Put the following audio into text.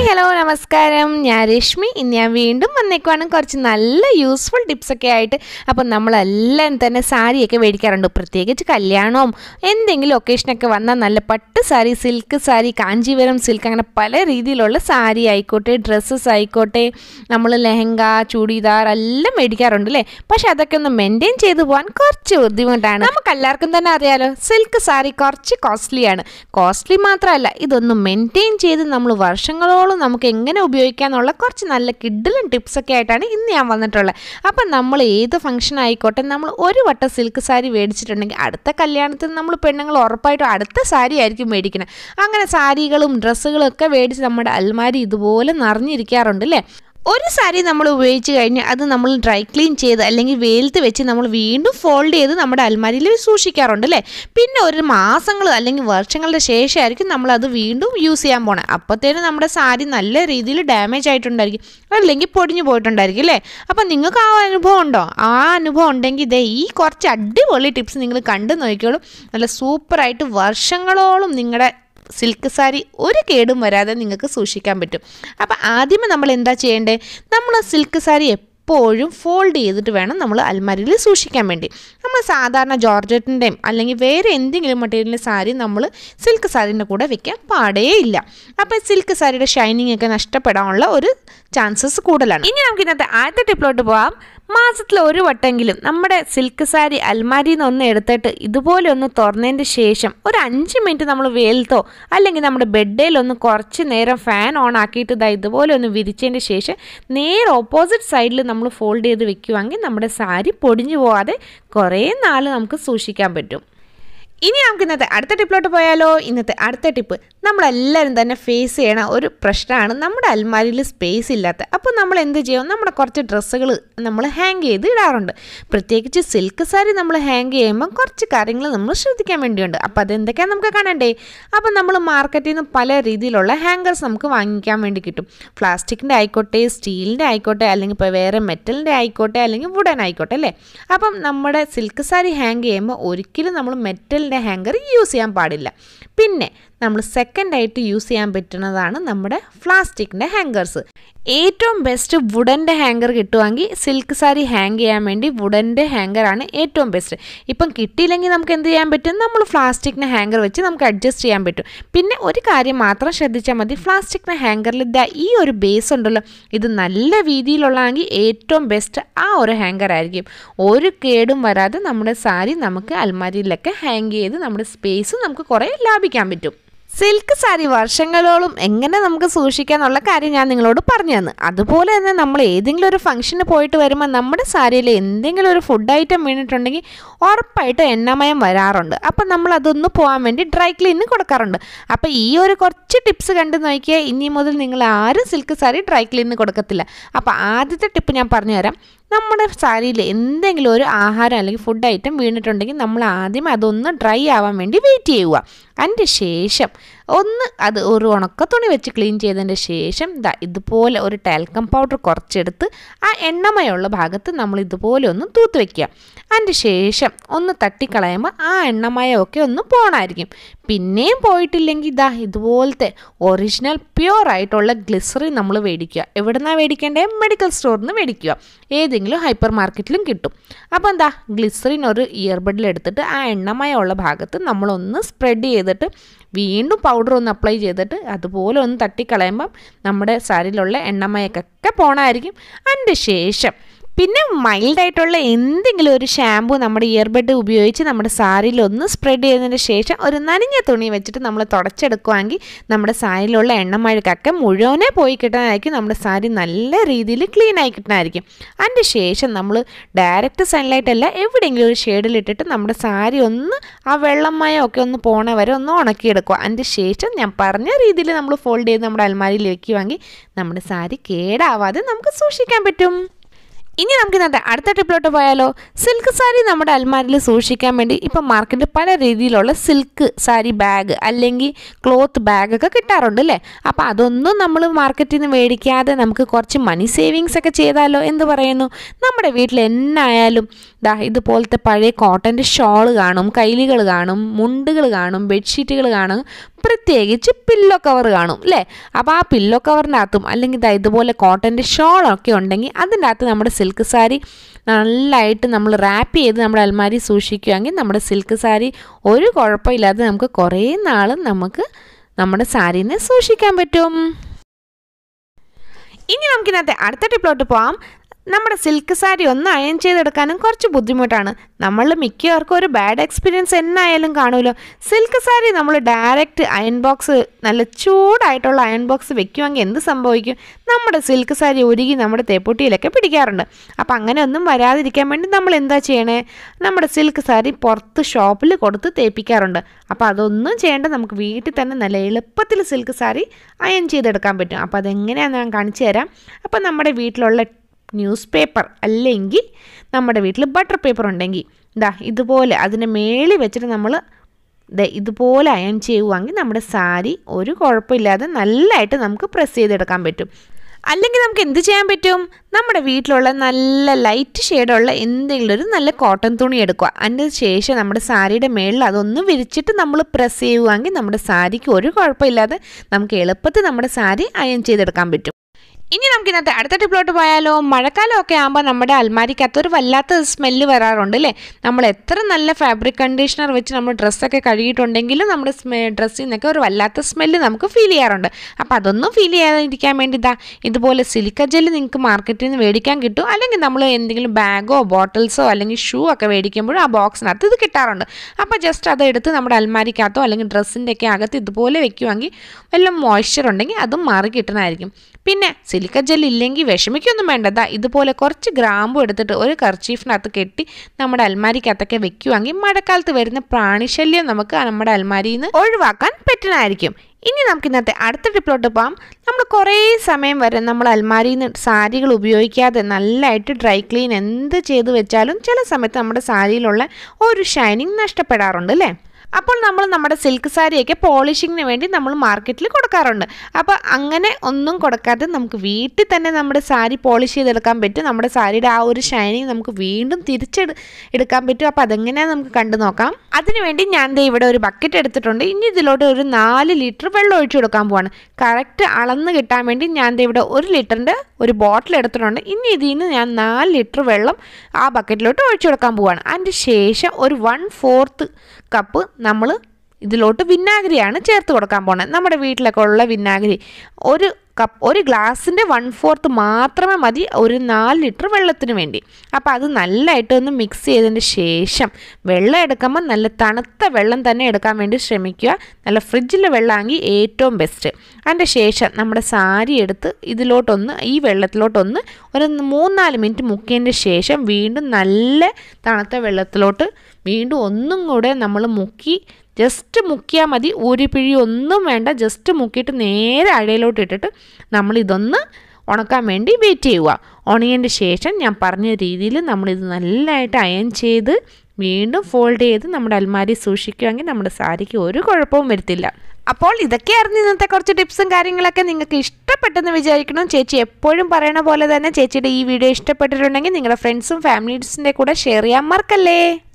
hello നമസ്കാരം ഞാൻ രശ്മി ഇന്ന് ഞാൻ വീണ്ടും വന്നേക്കുവാണ് കുറച്ച് നല്ല യൂസ്ഫുൾ ടിപ്സൊക്കെ ആയിട്ട് അപ്പം നമ്മളെല്ലാം തന്നെ സാരിയൊക്കെ മേടിക്കാറുണ്ട് പ്രത്യേകിച്ച് കല്യാണവും എന്തെങ്കിലും ഒക്കേഷനൊക്കെ വന്നാൽ നല്ല പട്ട് സാരി സിൽക്ക് സാരി കാഞ്ചീപുരം സിൽക്ക് അങ്ങനെ പല രീതിയിലുള്ള സാരി ആയിക്കോട്ടെ ഡ്രസ്സസ് ആയിക്കോട്ടെ നമ്മൾ ലെഹങ്ക ചൂടിദാർ എല്ലാം മേടിക്കാറുണ്ട് അല്ലേ പക്ഷെ അതൊക്കെ ഒന്ന് മെയിൻറ്റെയിൻ ചെയ്തു പോകാൻ കുറച്ച് ബുദ്ധിമുട്ടാണ് നമുക്ക് എല്ലാവർക്കും തന്നെ അറിയാലോ സിൽക്ക് സാരി കുറച്ച് കോസ്റ്റ്ലിയാണ് കോസ്റ്റ്ലി മാത്രമല്ല ഇതൊന്ന് മെയിൻറ്റെയിൻ ചെയ്ത് നമ്മൾ വർഷങ്ങളോളം നമുക്ക് എങ്ങനെ ഉപയോഗിക്കാന്നുള്ള കുറച്ച് നല്ല കിഡിലും ടിപ്സൊക്കെ ആയിട്ടാണ് ഇന്ന് ഞാൻ വന്നിട്ടുള്ളത് അപ്പം നമ്മൾ ഏത് ഫംഗ്ഷൻ ആയിക്കോട്ടെ നമ്മൾ ഒരു വട്ടം സിൽക്ക് സാരി മേടിച്ചിട്ടുണ്ടെങ്കിൽ അടുത്ത കല്യാണത്തിന് നമ്മൾ പെണ്ണുങ്ങൾ ഉറപ്പായിട്ടും അടുത്ത സാരി ആയിരിക്കും മേടിക്കുന്നത് അങ്ങനെ സാരികളും ഡ്രസ്സുകളും ഒക്കെ മേടിച്ച് നമ്മുടെ അൽമാരി ഇതുപോലെ നിറഞ്ഞിരിക്കാറുണ്ട് അല്ലേ ഒരു സാരി നമ്മൾ ഉപയോഗിച്ച് കഴിഞ്ഞ് അത് നമ്മൾ ഡ്രൈ ക്ലീൻ ചെയ്ത് അല്ലെങ്കിൽ വെയിലത്ത് വെച്ച് നമ്മൾ വീണ്ടും ഫോൾഡ് ചെയ്ത് നമ്മുടെ അൽമാരിയിൽ സൂക്ഷിക്കാറുണ്ട് അല്ലേ പിന്നെ ഒരു മാസങ്ങൾ അല്ലെങ്കിൽ വർഷങ്ങളുടെ ശേഷമായിരിക്കും നമ്മൾ അത് വീണ്ടും യൂസ് ചെയ്യാൻ പോണേ അപ്പോഴത്തേനും നമ്മുടെ സാരി നല്ല രീതിയിൽ ഡാമേജ് ആയിട്ടുണ്ടായിരിക്കും അല്ലെങ്കിൽ പൊടിഞ്ഞു പോയിട്ടുണ്ടായിരിക്കും അല്ലേ അപ്പം നിങ്ങൾക്ക് ആ അനുഭവം ഉണ്ടോ ആ അനുഭവം ഉണ്ടെങ്കിൽ ഇതേ ഈ കുറച്ച് അടിപൊളി ടിപ്സ് നിങ്ങൾ കണ്ടു നോക്കിയോളും നല്ല സൂപ്പറായിട്ട് വർഷങ്ങളോളം നിങ്ങളുടെ സിൽക്ക് സാരി ഒരു കേടും വരാതെ നിങ്ങൾക്ക് സൂക്ഷിക്കാൻ പറ്റും അപ്പോൾ ആദ്യമേ നമ്മൾ എന്താ ചെയ്യേണ്ടത് നമ്മൾ സിൽക്ക് സാരി എപ്പോഴും ഫോൾഡ് ചെയ്തിട്ട് വേണം നമ്മൾ അൽമാരിയിൽ സൂക്ഷിക്കാൻ വേണ്ടി നമ്മൾ സാധാരണ ജോർജറ്റിൻ്റെയും അല്ലെങ്കിൽ വേറെ എന്തെങ്കിലും മെറ്റീരിയലിൻ്റെ സാരി നമ്മൾ സിൽക്ക് സാരീൻ്റെ കൂടെ വെക്കാൻ പാടേ ഇല്ല അപ്പോൾ സിൽക്ക് സാരിയുടെ ഷൈനിങ് ഒക്കെ നഷ്ടപ്പെടാനുള്ള ഒരു ചാൻസസ് കൂടുതലാണ് ഇനി നമുക്ക് ഇന്നത്തെ ആദ്യത്തെ ടിപ്പിലോട്ട് പോവാം മാസത്തിൽ ഒരു വട്ടെങ്കിലും നമ്മുടെ സിൽക്ക് സാരി അൽമാരിയിൽ നിന്ന് ഒന്ന് എടുത്തിട്ട് ഇതുപോലെ ഒന്ന് തുറന്നതിൻ്റെ ശേഷം ഒരു അഞ്ച് മിനിറ്റ് നമ്മൾ വെയിലത്തോ അല്ലെങ്കിൽ നമ്മുടെ ബെഡിലൊന്ന് കുറച്ച് നേരം ഫാൻ ഓൺ ആക്കിയിട്ട് ഇതാ ഇതുപോലെ ഒന്ന് വിരിച്ചതിൻ്റെ ശേഷം നേരെ ഓപ്പോസിറ്റ് സൈഡിൽ നമ്മൾ ഫോൾഡ് ചെയ്ത് വെക്കുവാണെങ്കിൽ നമ്മുടെ സാരി പൊടിഞ്ഞു പോവാതെ കുറേ നാൾ നമുക്ക് സൂക്ഷിക്കാൻ പറ്റും ഇനി നമുക്ക് ഇന്നത്തെ അടുത്ത ടിപ്പിലോട്ട് പോയാലോ ഇന്നത്തെ അടുത്ത ടിപ്പ് നമ്മളെല്ലാവരും തന്നെ ഫേസ് ചെയ്യണ ഒരു പ്രശ്നമാണ് നമ്മുടെ അൽമാരിയിൽ സ്പേസ് ഇല്ലാത്ത അപ്പോൾ നമ്മൾ എന്ത് ചെയ്യും നമ്മുടെ കുറച്ച് ഡ്രസ്സുകൾ നമ്മൾ ഹാങ് ചെയ്ത് ഇടാറുണ്ട് പ്രത്യേകിച്ച് സിൽക്ക് സാരി നമ്മൾ ഹാങ് ചെയ്യുമ്പോൾ കുറച്ച് കാര്യങ്ങൾ നമ്മൾ ശ്രദ്ധിക്കാൻ വേണ്ടിയുണ്ട് അപ്പോൾ അതെന്തൊക്കെയാണ് നമുക്ക് കാണണ്ടേ അപ്പോൾ നമ്മൾ മാർക്കറ്റിൽ നിന്ന് പല രീതിയിലുള്ള ഹാങ്കേഴ്സ് നമുക്ക് വാങ്ങിക്കാൻ വേണ്ടി കിട്ടും പ്ലാസ്റ്റിക്കിൻ്റെ ആയിക്കോട്ടെ സ്റ്റീലിൻ്റെ ആയിക്കോട്ടെ അല്ലെങ്കിൽ ഇപ്പോൾ വേറെ മെറ്റലിൻ്റെ ആയിക്കോട്ടെ അല്ലെങ്കിൽ വുഡൻ ആയിക്കോട്ടെ അല്ലേ അപ്പം നമ്മുടെ സിൽക്ക് സാരി ഹാങ് ചെയ്യുമ്പോൾ ഒരിക്കലും നമ്മൾ മെറ്റൽ സ്റ്റീലിൻ്റെ ഹാങ്കർ യൂസ് ചെയ്യാൻ പാടില്ല പിന്നെ നമ്മൾ സെക്കൻഡായിട്ട് യൂസ് ചെയ്യാൻ പറ്റുന്നതാണ് നമ്മുടെ പ്ലാസ്റ്റിക്കിൻ്റെ ഹാങ്കേഴ്സ് ഏറ്റവും ബെസ്റ്റ് വുഡൻ്റെ ഹാങ്കർ കിട്ടുവാണെങ്കിൽ സിൽക്ക് സാരി ഹാങ് ചെയ്യാൻ വേണ്ടി വുഡൻ്റെ ഹാങ്കറാണ് ഏറ്റവും ബെസ്റ്റ് ഇപ്പം കിട്ടിയില്ലെങ്കിൽ നമുക്ക് എന്ത് ചെയ്യാൻ പറ്റും നമ്മൾ പ്ലാസ്റ്റിക്കിൻ്റെ ഹാങ്കർ വെച്ച് നമുക്ക് അഡ്ജസ്റ്റ് ചെയ്യാൻ പറ്റും പിന്നെ ഒരു കാര്യം മാത്രം ശ്രദ്ധിച്ചാൽ മതി പ്ലാസ്റ്റിക്കിൻ്റെ ഹാങ്കറിൽ ഇതാ ഈ ഒരു ബേസ് ഉണ്ടല്ലോ ഇത് നല്ല രീതിയിലുള്ളതെങ്കിൽ ഏറ്റവും ബെസ്റ്റ് ആ ഒരു ഹാങ്കർ ആയിരിക്കും ഒരു കേടും വരാതെ നമ്മുടെ സാരി നമുക്ക് അൽമാരിയിലൊക്കെ ഹാങ് ചെയ്ത് നമ്മുടെ സ്പേസ് നമുക്ക് കുറേ ലാഭിക്കാൻ പറ്റും സിൽക്ക് സാരി വർഷങ്ങളോളം എങ്ങനെ നമുക്ക് സൂക്ഷിക്കാന്നുള്ള കാര്യം ഞാൻ നിങ്ങളോട് പറഞ്ഞു തന്നു അതുപോലെ തന്നെ നമ്മൾ ഏതെങ്കിലും ഒരു ഫംഗ്ഷന് പോയിട്ട് വരുമ്പോൾ നമ്മുടെ സാരിയിൽ എന്തെങ്കിലും ഒരു ഫുഡ് ഐറ്റം വീണിട്ടുണ്ടെങ്കിൽ ഉറപ്പായിട്ട് എണ്ണമയം വരാറുണ്ട് അപ്പം നമ്മൾ അതൊന്ന് പോകാൻ വേണ്ടി ഡ്രൈ ക്ലീനിന് കൊടുക്കാറുണ്ട് അപ്പോൾ ഈ ഒരു കുറച്ച് ടിപ്സ് കണ്ട് നോക്കിയാൽ ഇനി മുതൽ നിങ്ങൾ ആരും സിൽക്ക് സാരി ഡ്രൈ ക്ലീനിന് കൊടുക്കത്തില്ല അപ്പോൾ ആദ്യത്തെ ടിപ്പ് ഞാൻ പറഞ്ഞു തരാം നമ്മുടെ സാരിയിൽ എന്തെങ്കിലും ഒരു ആഹാരം അല്ലെങ്കിൽ ഫുഡ് ഐറ്റം വീണിട്ടുണ്ടെങ്കിൽ നമ്മൾ ആദ്യം അതൊന്ന് ഡ്രൈ ആവാൻ വേണ്ടി വെയിറ്റ് ചെയ്യുക അതിൻ്റെ ശേഷം ഒന്ന് അത് ഒരു ഉണക്ക തുണി വെച്ച് ക്ലീൻ ചെയ്തതിൻ്റെ ശേഷം ദാ ഇതുപോലെ ഒരു ടാൽക്കം പൗഡർ കുറച്ചെടുത്ത് ആ എണ്ണമയുള്ള ഭാഗത്ത് നമ്മൾ ഇതുപോലെ ഒന്ന് തൂത്ത് വയ്ക്കുക അതിൻ്റെ ശേഷം ഒന്ന് തട്ടിക്കളയുമ്പോൾ ആ എണ്ണമയമൊക്കെ ഒന്ന് പോണായിരിക്കും പിന്നെയും പോയിട്ടില്ലെങ്കിൽ ഇതാ ഇതുപോലത്തെ ഒറിജിനൽ പ്യുവർ ആയിട്ടുള്ള ഗ്ലിസറിൻ നമ്മൾ മേടിക്കുക എവിടുന്നാണ് മേടിക്കേണ്ടത് മെഡിക്കൽ സ്റ്റോറിൽ നിന്ന് മേടിക്കുക ഏതെങ്കിലും ഹൈപ്പർ മാർക്കറ്റിലും കിട്ടും അപ്പോൾ എന്താ ഗ്ലിസറിൻ ഒരു ഇയർബഡിൽ എടുത്തിട്ട് ആ എണ്ണമയമുള്ള ഭാഗത്ത് നമ്മളൊന്ന് സ്പ്രെഡ് ചെയ്തിട്ട് വീണ്ടും പൗഡർ ഒന്ന് അപ്ലൈ ചെയ്തിട്ട് അതുപോലെ ഒന്ന് തട്ടിക്കളയുമ്പം നമ്മുടെ സാരിയിലുള്ള എണ്ണമയൊക്കെ പോണായിരിക്കും അതിൻ്റെ ശേഷം പിന്നെ മൈൽഡായിട്ടുള്ള എന്തെങ്കിലും ഒരു ഷാമ്പു നമ്മുടെ ഇയർബഡ് ഉപയോഗിച്ച് നമ്മുടെ സാരിയിൽ ഒന്ന് സ്പ്രെഡ് ചെയ്തതിന് ശേഷം ഒരു നനഞ്ഞ തുണി വെച്ചിട്ട് നമ്മൾ തുടച്ചെടുക്കുവാണെങ്കിൽ നമ്മുടെ സാരിയിലുള്ള എണ്ണമഴക്കൊക്കെ മുഴുവനെ പോയി കിട്ടാനായിരിക്കും നമ്മുടെ സാരി നല്ല രീതിയിൽ ക്ലീൻ ആയി കിട്ടാനായിരിക്കും അതിൻ്റെ ശേഷം നമ്മൾ ഡയറക്റ്റ് സൺലൈറ്റ് അല്ല എവിടെയെങ്കിലും ഒരു ഷെയ്ഡിലിട്ടിട്ട് നമ്മുടെ സാരി ഒന്ന് ആ വെള്ളമയം ഒക്കെ ഒന്ന് പോണ വരെ ഒന്ന് ഉണക്കിയെടുക്കുക അതിൻ്റെ ശേഷം ഞാൻ പറഞ്ഞ രീതിയിൽ നമ്മൾ ഫോൾഡ് ചെയ്ത് നമ്മുടെ അൽമാരിയിൽ വെക്കുവാണെങ്കിൽ നമ്മുടെ സാരി കേടാവാതെ നമുക്ക് സൂക്ഷിക്കാൻ പറ്റും ഇനി നമുക്ക് ഇന്നത്തെ അടുത്ത ടിപ്പിലോട്ട് പോയാലോ സിൽക്ക് സാരി നമ്മുടെ അൽമാരിൽ സൂക്ഷിക്കാൻ വേണ്ടി ഇപ്പം മാർക്കറ്റിൽ പല രീതിയിലുള്ള സിൽക്ക് സാരി ബാഗ് അല്ലെങ്കിൽ ക്ലോത്ത് ബാഗൊക്കെ കിട്ടാറുണ്ട് അല്ലേ അപ്പോൾ അതൊന്നും നമ്മൾ മാർക്കറ്റിൽ നിന്ന് മേടിക്കാതെ നമുക്ക് കുറച്ച് മണി സേവിങ്സ് ഒക്കെ ചെയ്താലോ എന്ന് പറയുന്നു നമ്മുടെ വീട്ടിൽ എന്നായാലും ദാ ഇതുപോലത്തെ പഴയ കോട്ടൻ്റെ ഷോൾ കാണും കൈലികൾ കാണും മുണ്ടുകൾ കാണും ബെഡ്ഷീറ്റുകൾ കാണും പ്രത്യേകിച്ച് പില്ലോ കവർ കാണും അല്ലേ അപ്പോൾ ആ പില്ലോ കവറിൻ്റെ അകത്തും അല്ലെങ്കിൽ ദാ ഇതുപോലെ കോട്ടൻ്റെ ഷോളൊക്കെ ഉണ്ടെങ്കിൽ അതിൻ്റെ അകത്ത് നമ്മുടെ സിൽക്ക് സാരി നല്ലതായിട്ട് നമ്മൾ റാപ്പ് ചെയ്ത് നമ്മുടെ അൽമാരി സൂക്ഷിക്കുകയാണെങ്കിൽ നമ്മുടെ സിൽക്ക് സാരി ഒരു കുഴപ്പമില്ലാതെ നമുക്ക് കുറേ നാൾ നമുക്ക് നമ്മുടെ സാരീനെ സൂക്ഷിക്കാൻ പറ്റും ഇനി നമുക്കിന്നത്തെ അടുത്ത ടിപ്പിലോട്ട് പോവാം നമ്മുടെ സിൽക്ക് സാരി ഒന്ന് അയൺ ചെയ്തെടുക്കാനും കുറച്ച് ബുദ്ധിമുട്ടാണ് നമ്മൾ മിക്കവർക്കും ഒരു ബാഡ് എക്സ്പീരിയൻസ് എന്നായാലും കാണുമല്ലോ സിൽക്ക് സാരി നമ്മൾ ഡയറക്റ്റ് അയൺ ബോക്സ് നല്ല ചൂടായിട്ടുള്ള അയൺ ബോക്സ് വെക്കുമെങ്കിൽ എന്ത് സംഭവിക്കും നമ്മുടെ സിൽക്ക് സാരി ഉരുകി നമ്മുടെ തേപ്പൊട്ടിയിലൊക്കെ പിടിക്കാറുണ്ട് അപ്പം അങ്ങനെ ഒന്നും വരാതിരിക്കാൻ വേണ്ടി നമ്മൾ എന്താ ചെയ്യണേ നമ്മുടെ സിൽക്ക് സാരി പുറത്ത് ഷോപ്പിൽ കൊടുത്ത് തേപ്പിക്കാറുണ്ട് അപ്പോൾ അതൊന്നും ചെയ്യേണ്ട നമുക്ക് വീട്ടിൽ തന്നെ നല്ല എളുപ്പത്തിൽ സിൽക്ക് സാരി അയൺ ചെയ്തെടുക്കാൻ പറ്റും അപ്പോൾ അതെങ്ങനെയാണെന്ന് ഞാൻ കാണിച്ചു തരാം അപ്പോൾ നമ്മുടെ വീട്ടിലുള്ള ന്യൂസ് പേപ്പർ അല്ലെങ്കിൽ നമ്മുടെ വീട്ടിൽ ബട്ടർ പേപ്പർ ഉണ്ടെങ്കിൽ ഇതാ ഇതുപോലെ അതിൻ്റെ മേളിൽ വെച്ചിട്ട് നമ്മൾ ഇതുപോലെ അയൺ ചെയ്യുവാണെങ്കിൽ നമ്മുടെ സാരി ഒരു കുഴപ്പമില്ലാതെ നല്ലതായിട്ട് നമുക്ക് പ്രസ് ചെയ്തെടുക്കാൻ പറ്റും അല്ലെങ്കിൽ നമുക്ക് എന്ത് ചെയ്യാൻ പറ്റും നമ്മുടെ വീട്ടിലുള്ള നല്ല ലൈറ്റ് ഷെയ്ഡുള്ള എന്തെങ്കിലും ഒരു നല്ല കോട്ടൺ തുണി എടുക്കുക അതിന് ശേഷം നമ്മുടെ സാരിയുടെ മേളിൽ അതൊന്ന് വിരിച്ചിട്ട് നമ്മൾ പ്രസ് ചെയ്യുവാണെങ്കിൽ നമ്മുടെ സാരിക്ക് ഒരു കുഴപ്പമില്ലാതെ നമുക്ക് എളുപ്പത്തിൽ നമ്മുടെ സാരി അയൺ ചെയ്തെടുക്കാൻ പറ്റും ഇനി നമുക്ക് ഇന്നത്തെ അടുത്ത ടിപ്പിലോട്ട് പോയാലോ മഴക്കാലമൊക്കെ ആകുമ്പോൾ നമ്മുടെ അൽമാരിക്കകത്ത് ഒരു വല്ലാത്ത സ്മെല്ല് വരാറുണ്ട് അല്ലേ നമ്മൾ എത്ര നല്ല ഫാബ്രിക് കണ്ടീഷണർ വെച്ച് നമ്മൾ ഡ്രസ്സൊക്കെ കഴുകിയിട്ടുണ്ടെങ്കിലും നമ്മുടെ സ്മെ ഡ്രസ്സിൽ നിന്നൊക്കെ ഒരു വല്ലാത്ത സ്മെല്ല് നമുക്ക് ഫീൽ ചെയ്യാറുണ്ട് അപ്പോൾ അതൊന്നും ഫീൽ ചെയ്യാതിരിക്കാൻ വേണ്ടി ഇതാ ഇതുപോലെ സിലിക്ക ജെല്ല് നിങ്ങൾക്ക് മാർക്കറ്റിൽ നിന്ന് മേടിക്കാൻ കിട്ടും അല്ലെങ്കിൽ നമ്മൾ എന്തെങ്കിലും ബാഗോ ബോട്ടിൽസോ അല്ലെങ്കിൽ ഷൂ ഒക്കെ മേടിക്കുമ്പോഴും ആ ബോക്സിനകത്ത് ഇത് കിട്ടാറുണ്ട് അപ്പോൾ ജസ്റ്റ് അത് എടുത്ത് നമ്മുടെ അൽമാരിക്കകത്തോ അല്ലെങ്കിൽ ഡ്രസ്സിൻ്റെ ഒക്കെ അകത്ത് ഇതുപോലെ വെക്കുവാണെങ്കിൽ വല്ല മോയ്സ്ചർ ഉണ്ടെങ്കിൽ അതും മാറി കിട്ടുന്നതായിരിക്കും പിന്നെ സിലിക്ക ജെൽ ഇല്ലെങ്കിൽ വിഷമിക്കൊന്നും വേണ്ട ദാ ഇതുപോലെ കുറച്ച് ഗ്രാമ്പും എടുത്തിട്ട് ഒരു കർച്ചീഫിനകത്ത് കെട്ടി നമ്മുടെ അൽമാരിക്കകത്തൊക്കെ വെക്കുവാണെങ്കിൽ മഴക്കാലത്ത് വരുന്ന പ്രാണിശല്യം നമുക്ക് നമ്മുടെ അൽമാരിയിൽ നിന്ന് ഒഴിവാക്കാൻ പറ്റുന്നതായിരിക്കും ഇനി നമുക്ക് ഇന്നത്തെ അടുത്ത ടിപ്പിലോട്ട് പോകാം നമ്മൾ കുറേ സമയം വരെ നമ്മൾ അൽമാരിയിൽ നിന്ന് സാരികൾ ഉപയോഗിക്കാതെ നല്ലതായിട്ട് ഡ്രൈ ക്ലീൻ എന്ത് ചെയ്ത് വെച്ചാലും ചില സമയത്ത് നമ്മുടെ സാരിയിലുള്ള ഒരു ഷൈനിങ് നഷ്ടപ്പെടാറുണ്ട് അല്ലേ അപ്പോൾ നമ്മൾ നമ്മുടെ സിൽക്ക് സാരിയൊക്കെ പോളിഷിങ്ങിന് വേണ്ടി നമ്മൾ മാർക്കറ്റിൽ കൊടുക്കാറുണ്ട് അപ്പോൾ അങ്ങനെ ഒന്നും കൊടുക്കാതെ നമുക്ക് വീട്ടിൽ തന്നെ നമ്മുടെ സാരി പോളിഷ് ചെയ്തെടുക്കാൻ പറ്റും നമ്മുടെ സാരിയുടെ ആ ഒരു ഷൈനിങ് നമുക്ക് വീണ്ടും തിരിച്ചെടു എടുക്കാൻ പറ്റും അപ്പോൾ അതെങ്ങനെയാണെന്ന് നമുക്ക് കണ്ടു നോക്കാം അതിനുവേണ്ടി ഞാൻ ദേ ഇവിടെ ഒരു ബക്കറ്റ് എടുത്തിട്ടുണ്ട് ഇനി ഇതിലോട്ട് ഒരു നാല് ലിറ്റർ വെള്ളം ഒഴിച്ചു കൊടുക്കാൻ പോവാണ് കറക്റ്റ് അളന്ന് കിട്ടാൻ വേണ്ടി ഞാൻ ദേ ഇവിടെ ഒരു ലിറ്ററിൻ്റെ ഒരു ബോട്ടിൽ എടുത്തിട്ടുണ്ട് ഇനി ഇതിൽ നിന്ന് ഞാൻ നാല് ലിറ്റർ വെള്ളം ആ ബക്കറ്റിലോട്ട് ഒഴിച്ചു കൊടുക്കാൻ പോവാണ് അതിൻ്റെ ശേഷം ഒരു വൺ ഫോർത്ത് കപ്പ് നമ്മൾ ഇതിലോട്ട് വിനാഗിരിയാണ് ചേർത്ത് കൊടുക്കാൻ പോകുന്നത് നമ്മുടെ വീട്ടിലൊക്കെ ഉള്ള വിനാഗിരി ഒരു കപ്പ് ഒരു ഗ്ലാസിൻ്റെ വൺ ഫോർത്ത് മാത്രമേ മതി ഒരു നാല് ലിറ്റർ വെള്ളത്തിന് വേണ്ടി അപ്പോൾ അത് നല്ലതായിട്ട് ഒന്ന് മിക്സ് ചെയ്തതിന് ശേഷം വെള്ളം എടുക്കുമ്പോൾ നല്ല തണുത്ത വെള്ളം തന്നെ എടുക്കാൻ വേണ്ടി ശ്രമിക്കുക നല്ല ഫ്രിഡ്ജിലെ വെള്ളമാണെങ്കിൽ ഏറ്റവും ബെസ്റ്റ് അതിൻ്റെ ശേഷം നമ്മുടെ സാരി എടുത്ത് ഇതിലോട്ടൊന്ന് ഈ വെള്ളത്തിലോട്ടൊന്ന് ഒരു മൂന്നാല് മിനിറ്റ് മുക്കിയതിൻ്റെ ശേഷം വീണ്ടും നല്ല തണുത്ത വെള്ളത്തിലോട്ട് വീണ്ടും ഒന്നും കൂടെ നമ്മൾ മുക്കി ജസ്റ്റ് മുക്കിയാൽ മതി ഊരിപ്പിഴി ഒന്നും വേണ്ട ജസ്റ്റ് മുക്കിയിട്ട് നേരെ അഴയിലോട്ട് ഇട്ടിട്ട് നമ്മളിതൊന്ന് ഉണക്കാൻ വേണ്ടി വെയിറ്റ് ചെയ്യുക ഉണങ്ങിയതിൻ്റെ ശേഷം ഞാൻ പറഞ്ഞ രീതിയിൽ നമ്മളിത് നല്ലതായിട്ട് അയൺ ചെയ്ത് വീണ്ടും ഫോൾഡ് ചെയ്ത് നമ്മുടെ അൽമാരി സൂക്ഷിക്കുകയാണെങ്കിൽ നമ്മുടെ സാരിക്ക് ഒരു കുഴപ്പവും വരുത്തില്ല അപ്പോൾ ഇതൊക്കെയായിരുന്നു ഇന്നത്തെ കുറച്ച് ടിപ്സും കാര്യങ്ങളൊക്കെ നിങ്ങൾക്ക് ഇഷ്ടപ്പെട്ടെന്ന് വിചാരിക്കണം ചേച്ചി എപ്പോഴും പറയണ പോലെ തന്നെ ചേച്ചിയുടെ ഈ വീഡിയോ ഇഷ്ടപ്പെട്ടിട്ടുണ്ടെങ്കിൽ നിങ്ങളുടെ ഫ്രണ്ട്സും ഫാമിലീസിൻ്റെ കൂടെ ഷെയർ ചെയ്യാൻ മറക്കല്ലേ